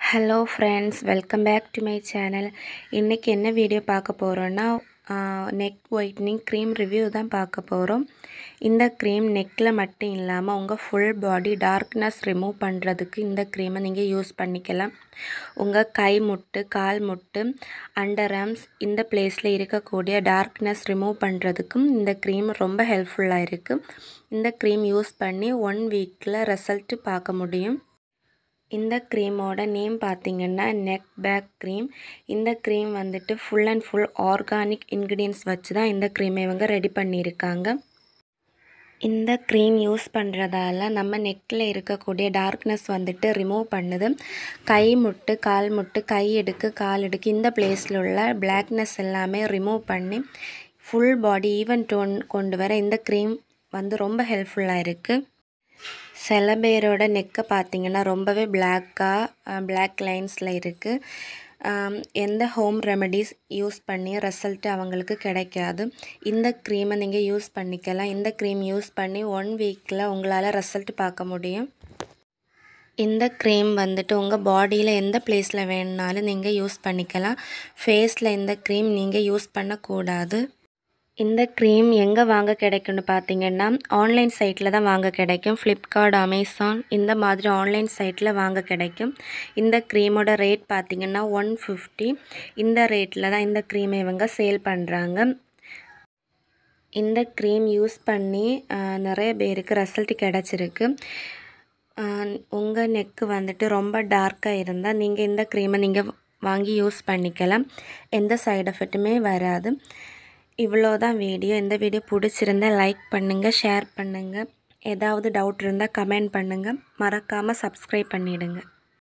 hello friends welcome back to my channel இன்றைக்கி என்ன video பார்க்க போகிறோன்னா நெக் ஒயிட்னிங் க்ரீம் ரிவ்யூ தான் பார்க்க போகிறோம் இந்த க்ரீம் நெக்கில் மட்டும் இல்லாமல் உங்கள் ஃபுல் பாடி டார்க்னஸ் ரிமூவ் பண்ணுறதுக்கு இந்த க்ரீமை நீங்கள் யூஸ் பண்ணிக்கலாம் உங்கள் கை முட்டு கால் முட்டு அண்டர் ஆர்ம்ஸ் இந்த பிளேஸில் இருக்கக்கூடிய டார்க்னஸ் ரிமூவ் பண்ணுறதுக்கும் இந்த க்ரீம் ரொம்ப ஹெல்ப்ஃபுல்லாக இருக்குது இந்த க்ரீம் யூஸ் பண்ணி ஒன் வீக்கில் ரிசல்ட்டு பார்க்க முடியும் இந்த க்ரீமோட நேம் பார்த்தீங்கன்னா நெக் பேக் க்ரீம் இந்த க்ரீம் வந்துட்டு full and full organic ingredients வச்சு தான் இந்த க்ரீமை இவங்க ரெடி பண்ணியிருக்காங்க இந்த க்ரீம் யூஸ் பண்ணுறதால நம்ம நெக்கில் இருக்கக்கூடிய டார்க்னஸ் வந்துட்டு ரிமூவ் பண்ணுது கை முட்டு கால் முட்டு கை எடுக்கு கால் எடுக்கு இந்த பிளேஸில் உள்ள பிளாக்னஸ் எல்லாமே ரிமூவ் பண்ணி ஃபுல் பாடி ஈவன் டோன் கொண்டு வர இந்த க்ரீம் வந்து ரொம்ப ஹெல்ப்ஃபுல்லாக இருக்குது சில பேரோட நெக்கை பார்த்தீங்கன்னா ரொம்பவே பிளாக்காக பிளாக் லைன்ஸில் இருக்குது எந்த ஹோம் ரெமெடிஸ் யூஸ் பண்ணி ரிசல்ட்டு அவங்களுக்கு கிடைக்காது இந்த க்ரீமை நீங்கள் யூஸ் பண்ணிக்கலாம் இந்த க்ரீம் யூஸ் பண்ணி ஒன் வீக்கில் உங்களால் ரிசல்ட் பார்க்க முடியும் இந்த க்ரீம் வந்துட்டு உங்கள் பாடியில் எந்த பிளேஸில் வேணுனாலும் நீங்கள் யூஸ் பண்ணிக்கலாம் ஃபேஸில் இந்த க்ரீம் நீங்கள் யூஸ் பண்ணக்கூடாது இந்த க்ரீம் எங்கே வாங்க கிடைக்கும்னு பார்த்தீங்கன்னா ஆன்லைன் சைட்டில் தான் வாங்க கிடைக்கும் ஃப்ளிப்கார்ட் அமேசான் இந்த மாதிரி ஆன்லைன் சைட்டில் வாங்க கிடைக்கும் இந்த க்ரீமோட ரேட் பார்த்திங்கன்னா ஒன் ஃபிஃப்டி இந்த ரேட்டில் தான் இந்த க்ரீமை இவங்க சேல் பண்ணுறாங்க இந்த க்ரீம் யூஸ் பண்ணி நிறைய பேருக்கு ரிசல்ட் கிடச்சிருக்கு உங்கள் நெக்கு வந்துட்டு ரொம்ப டார்க்காக இருந்தால் நீங்கள் இந்த க்ரீமை நீங்கள் வாங்கி யூஸ் பண்ணிக்கலாம் எந்த சைடு எஃபெக்ட்டுமே வராது இவ்வளோ தான் வீடியோ இந்த வீடியோ பிடிச்சிருந்தா லைக் பண்ணுங்கள் ஷேர் பண்ணுங்கள் ஏதாவது டவுட் இருந்தால் கமெண்ட் பண்ணுங்கள் மறக்காமல் சப்ஸ்கிரைப் பண்ணிவிடுங்க